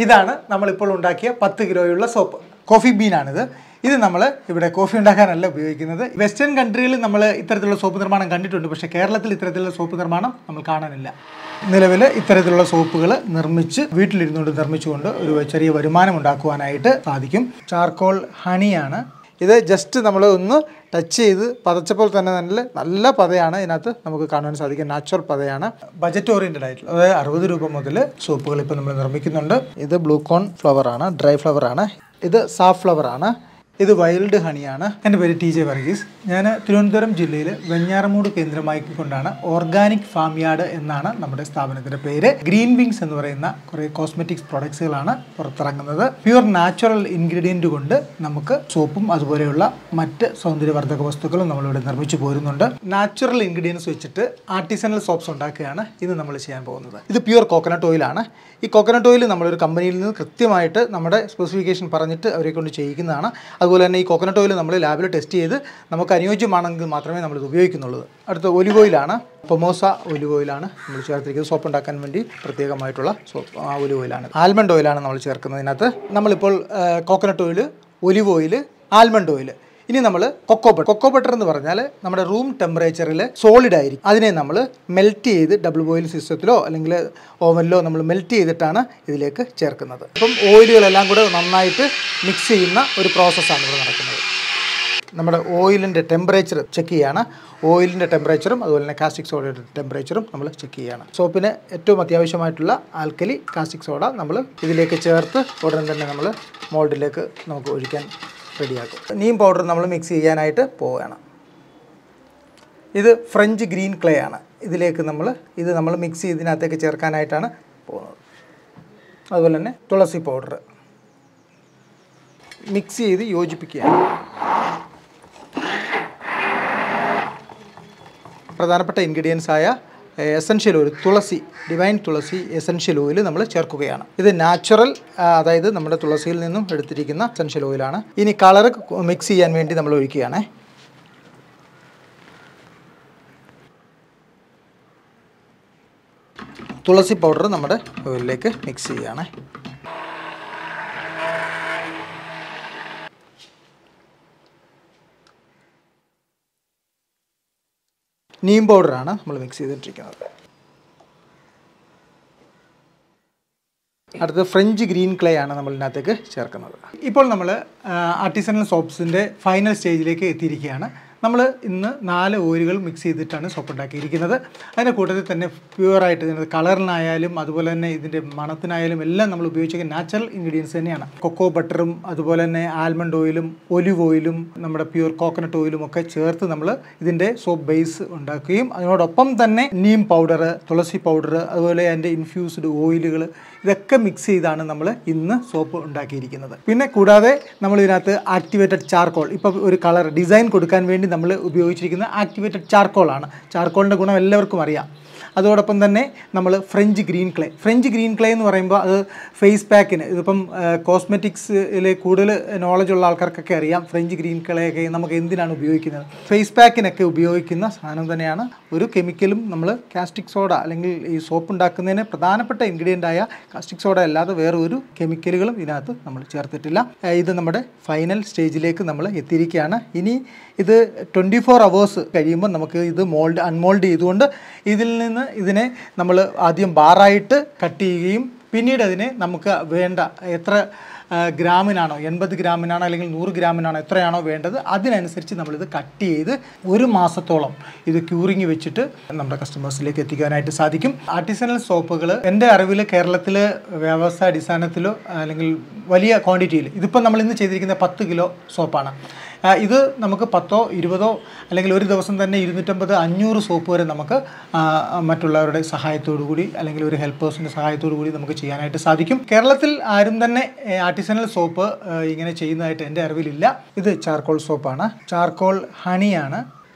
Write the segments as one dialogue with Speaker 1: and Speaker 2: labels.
Speaker 1: ഇതാണ് നമ്മളിപ്പോൾ ഉണ്ടാക്കിയ പത്ത് കിലോയുള്ള സോപ്പ് കോഫി ബീനാണിത് ഇത് നമ്മൾ ഇവിടെ കോഫി ഉണ്ടാക്കാനല്ല ഉപയോഗിക്കുന്നത് വെസ്റ്റേൺ കൺട്രിയിൽ നമ്മൾ ഇത്തരത്തിലുള്ള സോപ്പ് നിർമ്മാണം കണ്ടിട്ടുണ്ട് പക്ഷേ കേരളത്തിൽ ഇത്തരത്തിലുള്ള സോപ്പ് നിർമ്മാണം നമ്മൾ കാണാനില്ല നിലവിൽ ഇത്തരത്തിലുള്ള സോപ്പുകൾ നിർമ്മിച്ച് വീട്ടിലിരുന്നുകൊണ്ട് നിർമ്മിച്ചുകൊണ്ട് ഒരു ചെറിയ വരുമാനം ഉണ്ടാക്കുവാനായിട്ട് സാധിക്കും ചാർക്കോൾ ഹണിയാണ് ഇത് ജസ്റ്റ് നമ്മൾ ഒന്ന് ടച്ച് ചെയ്ത് പതച്ചപ്പോൾ തന്നെ നല്ല നല്ല പതയാണ് ഇതിനകത്ത് നമുക്ക് കാണാൻ സാധിക്കും നാച്ചുറൽ പതയാണ് ബജറ്റ് ഓറിയൻറ്റഡ് ആയിട്ടുള്ള അതായത് അറുപത് രൂപ മുതൽ സോപ്പുകൾ ഇപ്പോൾ നമ്മൾ നിർമ്മിക്കുന്നുണ്ട് ഇത് ബ്ലൂ കോൺ ഫ്ലവർ ആണ് ഡ്രൈ ഫ്ലവർ ആണ് ഇത് സാഫ് ഫ്ലവർ ആണ് ഇത് വൈൽഡ് ഹണിയാണ് എൻ്റെ പേര് ടി ജെ വർഗീസ് ഞാൻ തിരുവനന്തപുരം ജില്ലയിൽ വെഞ്ഞാറമൂട് കേന്ദ്രമാക്കിക്കൊണ്ടാണ് ഓർഗാനിക് ഫാം യാർഡ് എന്നാണ് നമ്മുടെ സ്ഥാപനത്തിൻ്റെ പേര് ഗ്രീൻ വിങ്സ് എന്ന് പറയുന്ന കുറേ കോസ്മെറ്റിക്സ് പ്രോഡക്ട്സുകളാണ് പുറത്തിറങ്ങുന്നത് പ്യുവർ നാച്ചുറൽ ഇൻഗ്രീഡിയൻറ്റ് കൊണ്ട് നമുക്ക് സോപ്പും അതുപോലെയുള്ള മറ്റ് സൗന്ദര്യവർദ്ധക വസ്തുക്കളും നമ്മളിവിടെ നിർമ്മിച്ചു പോരുന്നുണ്ട് നാച്ചുറൽ ഇൻഗ്രീഡിയൻസ് വെച്ചിട്ട് ആർട്ടിസണൽ സോപ്സ് ഉണ്ടാക്കുകയാണ് ഇത് നമ്മൾ ചെയ്യാൻ പോകുന്നത് ഇത് പ്യുവർ കോക്കനട്ട് ഓയിലാണ് ഈ കോക്കനട്ട് ഓയിൽ നമ്മളൊരു കമ്പനിയിൽ നിന്ന് കൃത്യമായിട്ട് നമ്മുടെ സ്പെസിഫിക്കേഷൻ പറഞ്ഞിട്ട് അവരെ കൊണ്ട് ചെയ്യിക്കുന്നതാണ് അതുപോലെ തന്നെ ഈ കോക്കനട്ട് ഓയിൽ നമ്മൾ ലാബിൽ ടെസ്റ്റ് ചെയ്ത് നമുക്ക് അനുയോജ്യമാണെങ്കിൽ മാത്രമേ നമ്മളിത് ഉപയോഗിക്കുന്നുള്ളൂ അടുത്ത ഒലിവ് ഓയിലാണ് പൊമോസ ഒലിവ് ഓയിലാണ് നമ്മൾ ചേർത്തിരിക്കുന്നത് സോപ്പ് ഉണ്ടാക്കാൻ വേണ്ടി പ്രത്യേകമായിട്ടുള്ള സോപ്പ് ആ ഒലിവ് ഓയിലാണ് ആൽമണ്ട് ഓയിലാണ് നമ്മൾ ചേർക്കുന്നതിനകത്ത് നമ്മളിപ്പോൾ coconut oil olive oil almond oil ഇനി നമ്മൾ കൊക്കോ ബട്ടർ കൊക്കോ ബട്ടർ എന്ന് പറഞ്ഞാൽ നമ്മുടെ റൂം ടെമ്പറേച്ചറിൽ സോളിഡ് ആയിരിക്കും അതിനെ നമ്മൾ മെൽറ്റ് ചെയ്ത് ഡബിൾ ബോയിൽ സിസ്റ്റത്തിലോ അല്ലെങ്കിൽ ഓവനിലോ നമ്മൾ മെൽറ്റ് ചെയ്തിട്ടാണ് ഇതിലേക്ക് ചേർക്കുന്നത് അപ്പം ഓയിലുകളെല്ലാം കൂടെ നന്നായിട്ട് മിക്സ് ചെയ്യുന്ന ഒരു പ്രോസസ്സാണ് ഇവിടെ നടക്കുന്നത് നമ്മുടെ ഓയിലിൻ്റെ ടെമ്പറേച്ചർ ചെക്ക് ചെയ്യാണ് ഓയിലിൻ്റെ ടെമ്പറേച്ചറും അതുപോലെ തന്നെ കാസ്റ്റിക് സോഡയുടെ ടെമ്പറേച്ചറും നമ്മൾ ചെക്ക് ചെയ്യണം സോപ്പിന് ഏറ്റവും അത്യാവശ്യമായിട്ടുള്ള ആൽക്കലി കാസ്റ്റിക് സോഡ നമ്മൾ ഇതിലേക്ക് ചേർത്ത് ഉടൻ തന്നെ നമ്മൾ മോൾഡിലേക്ക് നമുക്ക് ഒഴിക്കാൻ റെഡിയാക്കും നീം പൗഡർ നമ്മൾ മിക്സ് ചെയ്യാനായിട്ട് പോവുകയാണ് ഇത് ഫ്രഞ്ച് ഗ്രീൻ ക്ലേ ആണ് ഇതിലേക്ക് നമ്മൾ ഇത് നമ്മൾ മിക്സ് ചെയ്ത് ഇതിനകത്തേക്ക് ചേർക്കാനായിട്ടാണ് പോകുന്നത് അതുപോലെ തന്നെ തുളസി പൗഡർ മിക്സ് ചെയ്ത് യോജിപ്പിക്കുകയാണ് പ്രധാനപ്പെട്ട ഇൻഗ്രീഡിയൻസ് ആയ essential oil tulsi divine tulsi essential oil നമ്മൾ ചേർക്കുകയാണ് ഇത് നാച്ചുറൽ അതായത് നമ്മുടെ തുളസിയിൽ നിന്നും എടുത്തിരിക്കുന്ന എസൻഷ്യൽ ഓയിലാണ് ഇനി കളർ മിക്സ് ചെയ്യാൻ വേണ്ടി നമ്മൾ ഒഴിക്കുകയാണ് തുളസി പൗഡർ നമ്മുടെ ഓയിലിലേക്ക് മിക്സ് ചെയ്യുകയാണ് നീം പൗഡറാണ് നമ്മൾ മിക്സ് ചെയ്തിട്ടിരിക്കുന്നത് അടുത്ത് ഫ്രഞ്ച് ഗ്രീൻ ക്ലേ ആണ് നമ്മൾ ഇതിനകത്തേക്ക് ചേർക്കുന്നത് ഇപ്പോൾ നമ്മൾ ആർട്ടിസണൽ സോപ്സിൻ്റെ ഫൈനൽ സ്റ്റേജിലേക്ക് എത്തിയിരിക്കുകയാണ് നമ്മൾ ഇന്ന് നാല് ഓയിലുകൾ മിക്സ് ചെയ്തിട്ടാണ് സോപ്പ് ഉണ്ടാക്കിയിരിക്കുന്നത് അതിൻ്റെ കൂട്ടത്തിൽ തന്നെ പ്യുവറായിട്ട് ഇതിൻ്റെ കളറിനായാലും അതുപോലെ തന്നെ ഇതിൻ്റെ മണത്തിനായാലും എല്ലാം നമ്മൾ ഉപയോഗിച്ചിരിക്കുന്ന നാച്ചുറൽ ഇൻഗ്രീഡിയൻസ് തന്നെയാണ് കൊക്കോ ബട്ടറും അതുപോലെ തന്നെ ആൽമണ്ട് ഓയിലും ഒലിവ് ഓയിലും നമ്മുടെ പ്യുവർ കോക്കനട്ട് ഓയിലും ഒക്കെ ചേർത്ത് നമ്മൾ ഇതിൻ്റെ സോപ്പ് ബേസ് ഉണ്ടാക്കുകയും അതിനോടൊപ്പം തന്നെ നീം പൗഡർ തുളസി പൗഡർ അതുപോലെ അതിൻ്റെ ഇൻഫ്യൂസ്ഡ് ഓയിലുകൾ ഇതൊക്കെ മിക്സ് ചെയ്താണ് നമ്മൾ ഇന്ന് സോപ്പ് ഉണ്ടാക്കിയിരിക്കുന്നത് പിന്നെ കൂടാതെ നമ്മൾ ഇതിനകത്ത് ആക്ടിവേറ്റഡ് ചാർക്കോൾ ഇപ്പോൾ ഒരു കളർ ഡിസൈൻ കൊടുക്കാൻ വേണ്ടി നമ്മൾ ഉപയോഗിച്ചിരിക്കുന്ന ആക്ടിവേറ്റഡ് ചാർക്കോളാണ് ചാർക്കോളിൻ്റെ ഗുണം എല്ലാവർക്കും അറിയാം അതോടൊപ്പം തന്നെ നമ്മൾ French green clay French green clay എന്ന് പറയുമ്പോൾ അത് ഫേസ് പാക്കിന് ഇതിപ്പം കോസ്മെറ്റിക്സിൽ കൂടുതൽ നോളജ് ഉള്ള ആൾക്കാർക്കൊക്കെ അറിയാം ഫ്രഞ്ച് ഗ്രീൻ ക്ലേ ഒക്കെ നമുക്ക് എന്തിനാണ് ഉപയോഗിക്കുന്നത് ഫേസ് പാക്കിനൊക്കെ ഉപയോഗിക്കുന്ന സാധനം തന്നെയാണ് ഒരു കെമിക്കലും നമ്മൾ കാസ്റ്റിക് സോഡ അല്ലെങ്കിൽ ഈ സോപ്പ് ഉണ്ടാക്കുന്നതിന് പ്രധാനപ്പെട്ട ഇൻഗ്രീഡിയൻ്റ് ആയ കാസ്റ്റിക് സോഡ അല്ലാതെ വേറെ ഒരു കെമിക്കലുകളും ഇതിനകത്ത് നമ്മൾ ചേർത്തിട്ടില്ല ഏഹ് ഇത് നമ്മുടെ ഫൈനൽ സ്റ്റേജിലേക്ക് നമ്മൾ എത്തിയിരിക്കുകയാണ് ഇനി ഇത് ട്വൻറ്റി ഫോർ അവേഴ്സ് കഴിയുമ്പോൾ നമുക്ക് ഇത് മോൾഡ് അൺമോൾഡ് ചെയ്തുകൊണ്ട് ഇതിൽ നിന്ന് ഇതിനെ നമ്മൾ ആദ്യം ബാറായിട്ട് കട്ട് ചെയ്യുകയും പിന്നീട് അതിനെ നമുക്ക് വേണ്ട എത്ര ആ, ഗ്രാമിനാണോ എൺപത് ഗ്രാമിനാണോ അല്ലെങ്കിൽ നൂറ് ഗ്രാമിനാണോ എത്രയാണോ വേണ്ടത് അതിനനുസരിച്ച് നമ്മളിത് കട്ട് ചെയ്ത് ഒരു മാസത്തോളം ഇത് ക്യൂറിങ് വെച്ചിട്ട് നമ്മുടെ കസ്റ്റമേഴ്സിലേക്ക് എത്തിക്കാനായിട്ട് സാധിക്കും ആർട്ടിസണൽ സോപ്പുകൾ എൻ്റെ അറിവിൽ കേരളത്തിൽ വ്യവസായ അടിസ്ഥാനത്തിലോ അല്ലെങ്കിൽ വലിയ ക്വാണ്ടിറ്റിയിൽ ഇതിപ്പോൾ നമ്മൾ ഇന്ന് ചെയ്തിരിക്കുന്ന പത്ത് കിലോ സോപ്പാണ് ആ, ഇത് നമുക്ക് പത്തോ ഇരുപതോ അല്ലെങ്കിൽ ഒരു ദിവസം തന്നെ ഇരുന്നൂറ്റമ്പത് അഞ്ഞൂറ് സോപ്പ് വരെ നമുക്ക് ആ, മറ്റുള്ളവരുടെ സഹായത്തോടു കൂടി അല്ലെങ്കിൽ ഒരു ഹെൽപ്പേഴ്സിൻ്റെ സഹായത്തോടു കൂടി നമുക്ക് ചെയ്യാനായിട്ട് സാധിക്കും കേരളത്തിൽ ആരും തന്നെ ആർട്ടിസണൽ സോപ്പ് ഇങ്ങനെ ചെയ്യുന്നതായിട്ട് എൻ്റെ അറിവിലില്ല ഇത് ചാർക്കോൾ സോപ്പാണ് ചാർക്കോൾ ഹണിയാണ്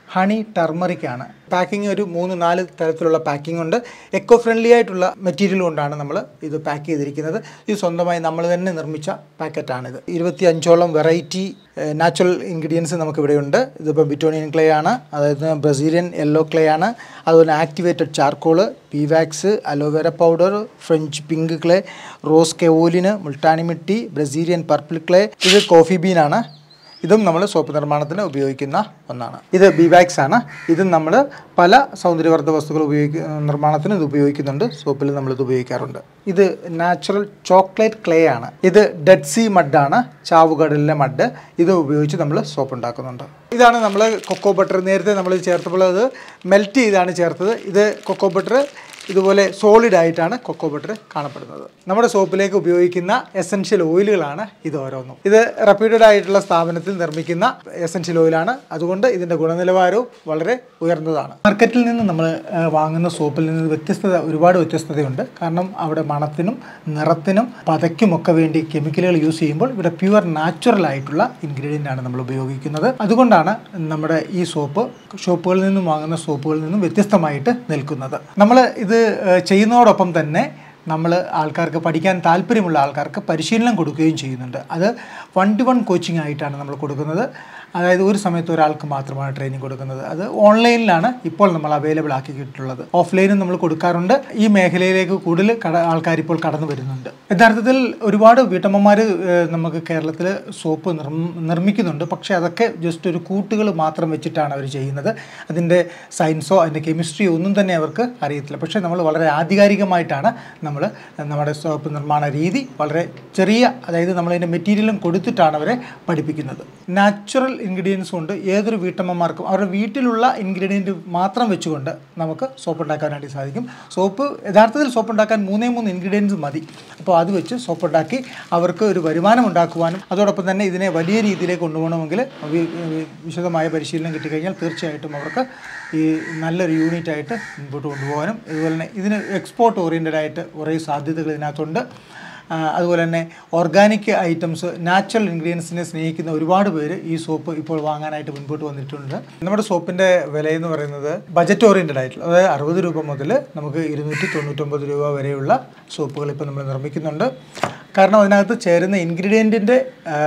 Speaker 1: ഹണി ടർമറിക് ആണ് പാക്കിംഗ് ഒരു മൂന്ന് നാല് തരത്തിലുള്ള പാക്കിംഗ് ഉണ്ട് എക്കോ ഫ്രണ്ട്ലി ആയിട്ടുള്ള മെറ്റീരിയൽ കൊണ്ടാണ് നമ്മൾ ഇത് പാക്ക് ചെയ്തിരിക്കുന്നത് ഇത് സ്വന്തമായി നമ്മൾ തന്നെ നിർമ്മിച്ച പാക്കറ്റാണിത് ഇരുപത്തി അഞ്ചോളം വെറൈറ്റി നാച്ചുറൽ ഇൻഗ്രീഡിയൻസ് നമുക്കിവിടെയുണ്ട് ഇതിപ്പോൾ ബിറ്റോണിയൻ ക്ലേ ആണ് അതായത് ബ്രസീലിയൻ യെല്ലോ ക്ലേ ആണ് അതുപോലെ activated charcoal beeswax aloe vera powder French pink clay rose kaolin multani mitti Brazilian purple clay ഇത് കോഫി ബീനാണ് ഇതും നമ്മൾ സോപ്പ് നിർമ്മാണത്തിന് ഉപയോഗിക്കുന്ന ഒന്നാണ് ഇത് ബിവാക്സ് ആണ് ഇതും നമ്മൾ പല സൗന്ദര്യവർദ്ധക വസ്തുക്കൾ ഉപയോഗിക്ക നിർമ്മാണത്തിന് ഇത് ഉപയോഗിക്കുന്നുണ്ട് സോപ്പിൽ നമ്മൾ ഇത് ഉപയോഗിക്കാറുണ്ട് ഇത് നാച്ചുറൽ ചോക്ലേറ്റ് ക്ലേ ആണ് ഇത് ഡെഡ് സീ മഡാണ് ചാവുകടലിലെ മഡ് ഇത് ഉപയോഗിച്ച് നമ്മൾ സോപ്പ് ഉണ്ടാക്കുന്നുണ്ട് ഇതാണ് നമ്മൾ കൊക്കോ ബട്ടർ നേരത്തെ നമ്മൾ ചേർത്തപ്പോൾ അത് മെൽറ്റ് ചെയ്താണ് ചേർത്തത് ഇത് കൊക്കോ ബട്ടർ ഇതുപോലെ സോളിഡ് ആയിട്ടാണ് കൊക്കോ ബട്ടർ കാണപ്പെടുന്നത് നമ്മുടെ സോപ്പിലേക്ക് ഉപയോഗിക്കുന്ന എസൻഷ്യൽ ഓയിലുകളാണ് ഇത് ഓരോന്നും ഇത് റെപ്യൂട്ടഡ് ആയിട്ടുള്ള സ്ഥാപനത്തിൽ നിർമ്മിക്കുന്ന എസൻഷ്യൽ ഓയിലാണ് അതുകൊണ്ട് ഇതിൻ്റെ ഗുണനിലവാരവും വളരെ ഉയർന്നതാണ് മാർക്കറ്റിൽ നിന്ന് നമ്മൾ ആ, വാങ്ങുന്ന സോപ്പിൽ നിന്ന് വ്യത്യസ്തത ഒരുപാട് വ്യത്യസ്തതയുണ്ട് കാരണം അവിടെ മണത്തിനും നിറത്തിനും പതയ്ക്കുമൊക്കെ വേണ്ടി കെമിക്കലുകൾ യൂസ് ചെയ്യുമ്പോൾ ഇവിടെ പ്യുവർ നാച്ചുറൽ ആയിട്ടുള്ള ഇൻഗ്രീഡിയൻ്റ് ആണ് നമ്മൾ ഉപയോഗിക്കുന്നത് അതുകൊണ്ടാണ് നമ്മുടെ ഈ സോപ്പ് ഷോപ്പുകളിൽ നിന്നും വാങ്ങുന്ന സോപ്പുകളിൽ നിന്നും വ്യത്യസ്തമായിട്ട് നിൽക്കുന്നത് നമ്മൾ ഇത് ഏഹ്, ചെയ്യുന്നതോടൊപ്പം തന്നെ നമ്മൾ ആൾക്കാർക്ക് പഠിക്കാൻ താല്പര്യമുള്ള ആൾക്കാർക്ക് പരിശീലനം കൊടുക്കുകയും ചെയ്യുന്നുണ്ട് അത് വൺ ടു വൺ കോച്ചിങ് ആയിട്ടാണ് നമ്മൾ കൊടുക്കുന്നത് അതായത് ഒരു സമയത്ത് ഒരാൾക്ക് മാത്രമാണ് ട്രെയിനിങ് കൊടുക്കുന്നത് അത് ഓൺലൈനിലാണ് ഇപ്പോൾ നമ്മൾ അവൈലബിൾ ആക്കിയിട്ടുള്ളത് ഓഫ്ലൈനും നമ്മൾ കൊടുക്കാറുണ്ട് ഈ മേഖലയിലേക്ക് കൂടുതൽ കട ആൾക്കാർ ഇപ്പോൾ കടന്നു വരുന്നുണ്ട് യഥാർത്ഥത്തിൽ ഒരുപാട് വീട്ടമ്മമാർ നമുക്ക് കേരളത്തിൽ സോപ്പ് നിർമ്മ നിർമ്മിക്കുന്നുണ്ട് പക്ഷേ അതൊക്കെ ജസ്റ്റ് ഒരു കൂട്ടുകൾ മാത്രം വെച്ചിട്ടാണ് അവർ ചെയ്യുന്നത് അതിൻ്റെ സയൻസോ അതിൻ്റെ കെമിസ്ട്രിയോ ഒന്നും തന്നെ അവർക്ക് അറിയത്തില്ല പക്ഷേ നമ്മൾ വളരെ ആധികാരികമായിട്ടാണ് നമ്മൾ നമ്മുടെ സോപ്പ് നിർമ്മാണ രീതി വളരെ ചെറിയ അതായത് നമ്മളതിൻ്റെ മെറ്റീരിയലും കൊടുത്തിട്ടാണ് അവരെ പഠിപ്പിക്കുന്നത് നാച്ചുറൽ ഇൻഗ്രീഡിയൻസ് കൊണ്ട് ഏതൊരു വീട്ടമ്മമാർക്കും അവരുടെ വീട്ടിലുള്ള ഇൻഗ്രീഡിയൻറ്റ് മാത്രം വെച്ചുകൊണ്ട് നമുക്ക് സോപ്പ് ഉണ്ടാക്കാനായിട്ട് സാധിക്കും സോപ്പ് യഥാർത്ഥത്തിൽ സോപ്പ് ഉണ്ടാക്കാൻ മൂന്നേ മൂന്ന് ഇൻഗ്രീഡിയൻസ് മതി അപ്പോൾ അത് വെച്ച് സോപ്പ് ഉണ്ടാക്കി അവർക്ക് ഒരു വരുമാനം ഉണ്ടാക്കുവാനും അതോടൊപ്പം തന്നെ ഇതിനെ വലിയ രീതിയിലേക്ക് കൊണ്ടുപോകണമെങ്കിൽ വി- വി- വിശദമായ പരിശീലനം കിട്ടിക്കഴിഞ്ഞാൽ തീർച്ചയായിട്ടും അവർക്ക് ഈ നല്ലൊരു യൂണിറ്റ് ആയിട്ട് മുമ്പോട്ട് കൊണ്ടുപോകാനും അതുപോലെ തന്നെ ഇതിന് എക്സ്പോർട്ട് ഓറിയൻറ്റഡ് ആയിട്ട് കുറേ സാധ്യതകൾ ഇതിനകത്തുണ്ട് ആ, അതുപോലെ തന്നെ ഓർഗാനിക് ഐറ്റംസ് നാച്ചുറൽ ഇൻഗ്രീഡിയൻസിനെ സ്നേഹിക്കുന്ന ഒരുപാട് പേര് ഈ സോപ്പ് ഇപ്പോൾ വാങ്ങാനായിട്ട് മുൻപോട്ട് വന്നിട്ടുണ്ട് നമ്മുടെ സോപ്പിൻ്റെ വില എന്ന് പറയുന്നത് ബജറ്റ് ഓറിയൻറ്റഡ് ആയിട്ടുള്ള അതായത് അറുപത് രൂപ മുതൽ നമുക്ക് ഇരുന്നൂറ്റി തൊണ്ണൂറ്റൊമ്പത് രൂപ വരെയുള്ള സോപ്പുകൾ ഇപ്പോൾ നമ്മൾ നിർമ്മിക്കുന്നുണ്ട് കാരണം അതിനകത്ത് ചേരുന്ന ഇൻഗ്രീഡിയൻറ്റിൻ്റെ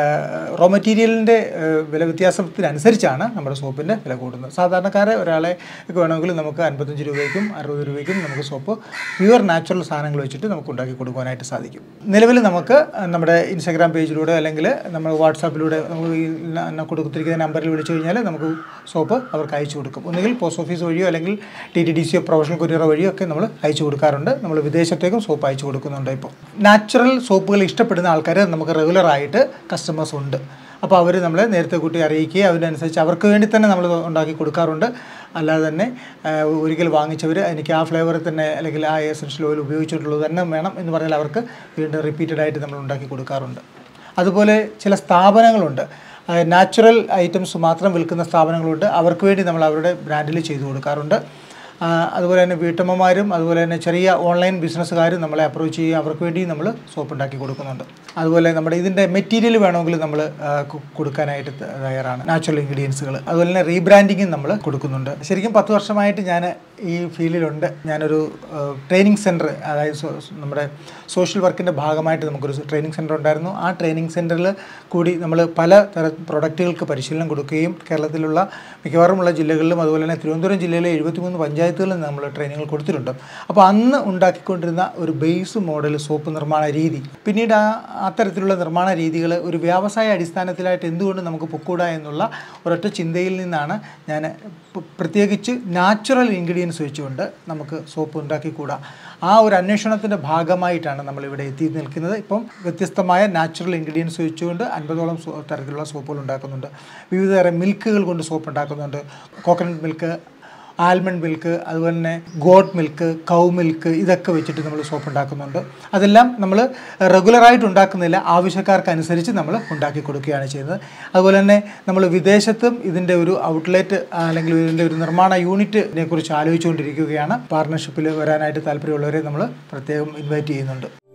Speaker 1: റോ മെറ്റീരിയലിൻ്റെ വില വ്യത്യാസത്തിനനുസരിച്ചാണ് നമ്മുടെ സോപ്പിൻ്റെ വില കൂടുന്നത് സാധാരണക്കാരെ ഒരാളെ ഒക്കെ വേണമെങ്കിൽ നമുക്ക് അൻപത്തഞ്ച് രൂപയ്ക്കും അറുപത് രൂപയ്ക്കും നമുക്ക് സോപ്പ് പ്യുവർ നാച്ചുറൽ സാധനങ്ങൾ വെച്ചിട്ട് നമുക്ക് ഉണ്ടാക്കി കൊടുക്കുവാനായിട്ട് സാധിക്കും നിലവിൽ നമുക്ക് നമ്മുടെ ഇൻസ്റ്റാഗ്രാം പേജിലൂടെ അല്ലെങ്കിൽ നമ്മൾ വാട്സാപ്പിലൂടെ നമുക്ക് ഈ ന- കൊടുത്തിരിക്കുന്ന നമ്പറിൽ വിളിച്ചു കഴിഞ്ഞാൽ നമുക്ക് സോപ്പ് അവർക്ക് അയച്ചു കൊടുക്കും ഒന്നുകിൽ പോസ്റ്റ് ഓഫീസ് വഴിയോ അല്ലെങ്കിൽ ടി ടി ഡി സിയോ പ്രൊഫഷണൽ കൊറിയറോ വഴിയോ ഒക്കെ നമ്മൾ അയച്ചു കൊടുക്കാറുണ്ട് നമ്മൾ വിദേശത്തേക്കും സോപ്പ് അയച്ചു കൊടുക്കുന്നുണ്ട് ഇപ്പോൾ നാച്ചുറൽ സോപ്പുകൾ ഇഷ്ടപ്പെടുന്ന ആൾക്കാർ നമുക്ക് റെഗുലറായിട്ട് കസ്റ്റമേഴ്സ് ഉണ്ട് അപ്പോൾ അവർ നമ്മളെ നേരത്തെ കൂട്ടി അറിയിക്കുകയും അതിനനുസരിച്ച് അവർക്ക് വേണ്ടി തന്നെ നമ്മൾ ഉണ്ടാക്കി കൊടുക്കാറുണ്ട് അല്ലാതെ തന്നെ ആ, ഒരിക്കൽ വാങ്ങിച്ചവർ എനിക്ക് ആ ഫ്ലേവർ തന്നെ അല്ലെങ്കിൽ ആ എസൻഷ്യൽ ഓയിൽ ഉപയോഗിച്ചിട്ടുള്ളത് തന്നെ വേണം എന്ന് പറഞ്ഞാൽ അവർക്ക് വീണ്ടും റിപ്പീറ്റഡ് ആയിട്ട് നമ്മൾ ഉണ്ടാക്കി കൊടുക്കാറുണ്ട് അതുപോലെ ചില സ്ഥാപനങ്ങളുണ്ട് നാച്ചുറൽ ഐറ്റംസ് മാത്രം വിൽക്കുന്ന സ്ഥാപനങ്ങളുണ്ട് അവർക്ക് വേണ്ടി നമ്മൾ അവരുടെ ബ്രാൻഡിൽ ചെയ്തു കൊടുക്കാറുണ്ട് ആ, അതുപോലെ തന്നെ വീട്ടമ്മമാരും അതുപോലെ തന്നെ ചെറിയ ഓൺലൈൻ ബിസിനസ്സുകാരും നമ്മളെ അപ്രോച്ച് ചെയ്യുക അവർക്ക് വേണ്ടി നമ്മൾ സോപ്പ് ഉണ്ടാക്കി കൊടുക്കുന്നുണ്ട് അതുപോലെ നമ്മുടെ ഇതിൻ്റെ മെറ്റീരിയൽ വേണമെങ്കിൽ നമ്മൾ ആ, കൊ- കൊടുക്കാനായിട്ട് ത- തയ്യാറാണ് നാച്ചുറൽ ഇൻഗ്രീഡിയൻസുകൾ അതുപോലെ തന്നെ റീബ്രാൻഡിങ്ങും നമ്മൾ കൊടുക്കുന്നുണ്ട് ശരിക്കും പത്ത് വർഷമായിട്ട് ഞാൻ ഈ ഫീൽഡിലുണ്ട് ഞാനൊരു ട്രെയിനിങ് സെൻറ്റർ അതായത് സോ- നമ്മുടെ സോഷ്യൽ വർക്കിൻ്റെ ഭാഗമായിട്ട് നമുക്കൊരു ട്രെയിനിങ് സെൻറ്റർ ഉണ്ടായിരുന്നു ആ ട്രെയിനിങ് സെൻറ്ററിൽ കൂടി നമ്മൾ പല തര പ്രൊഡക്റ്റുകൾക്ക് പരിശീലനം കൊടുക്കുകയും കേരളത്തിലുള്ള മിക്കവാറുമുള്ള ജില്ലകളിലും അതുപോലെ തന്നെ തിരുവനന്തപുരം ജില്ലയിലെ എഴുപത്തിമൂന്ന് പഞ്ചായത്തുകളിൽ നമ്മൾ ട്രെയിനിങ്ങൾ കൊടുത്തിട്ടുണ്ട് അപ്പോൾ അന്ന് ഉണ്ടാക്കിക്കൊണ്ടിരുന്ന ഒരു ബേസ് മോഡൽ സോപ്പ് നിർമ്മാണ രീതി പിന്നീട് ആ അത്തരത്തിലുള്ള നിർമ്മാണ രീതികൾ ഒരു വ്യാവസായ അടിസ്ഥാനത്തിലായിട്ട് എന്തുകൊണ്ട് നമുക്ക് പൊക്കൂടാ എന്നുള്ള ഒരൊറ്റ ചിന്തയിൽ നിന്നാണ് ഞാൻ പ- പ്രത്യേകിച്ച് നാച്ചുറൽ ഇൻഗ്രീഡിയൻസ് വെച്ചുകൊണ്ട് നമുക്ക് സോപ്പ് ഉണ്ടാക്കിക്കൂടാ ആ ഒരു അന്വേഷണത്തിൻ്റെ ഭാഗമായിട്ടാണ് നമ്മളിവിടെ എത്തി നിൽക്കുന്നത് ഇപ്പം വ്യത്യസ്തമായ നാച്ചുറൽ ഇൻഗ്രീഡിയൻസ് വെച്ചുകൊണ്ട് അൻപതോളം സോ- തരത്തിലുള്ള സോപ്പുകൾ ഉണ്ടാക്കുന്നുണ്ട് വിവിധ തരം മിൽക്കുകൾ കൊണ്ട് സോപ്പ് ഉണ്ടാക്കുന്നുണ്ട് കോക്കനട്ട് മിൽക്ക് ആൽമണ്ട് മിൽക്ക് അതുപോലെ തന്നെ ഗോഡ് മിൽക്ക് കൗ മിൽക്ക് ഇതൊക്കെ വെച്ചിട്ട് നമ്മൾ സോപ്പ് ഉണ്ടാക്കുന്നുണ്ട് അതെല്ലാം നമ്മൾ റെഗുലറായിട്ട് ഉണ്ടാക്കുന്നില്ല ആവശ്യക്കാർക്കനുസരിച്ച് നമ്മൾ ഉണ്ടാക്കി കൊടുക്കുകയാണ് ചെയ്യുന്നത് അതുപോലെ തന്നെ നമ്മൾ വിദേശത്തും ഇതിൻ്റെ ഒരു ഔട്ട്ലെറ്റ് അല്ലെങ്കിൽ ഇതിൻ്റെ ഒരു നിർമ്മാണ യൂണിറ്റിനെ കുറിച്ച് ആലോചിച്ചുകൊണ്ടിരിക്കുകയാണ് പാർട്ണർഷിപ്പിൽ വരാനായിട്ട് താല്പര്യമുള്ളവരെ നമ്മൾ പ്രത്യേകം ഇൻവൈറ്റ് ചെയ്യുന്നുണ്ട്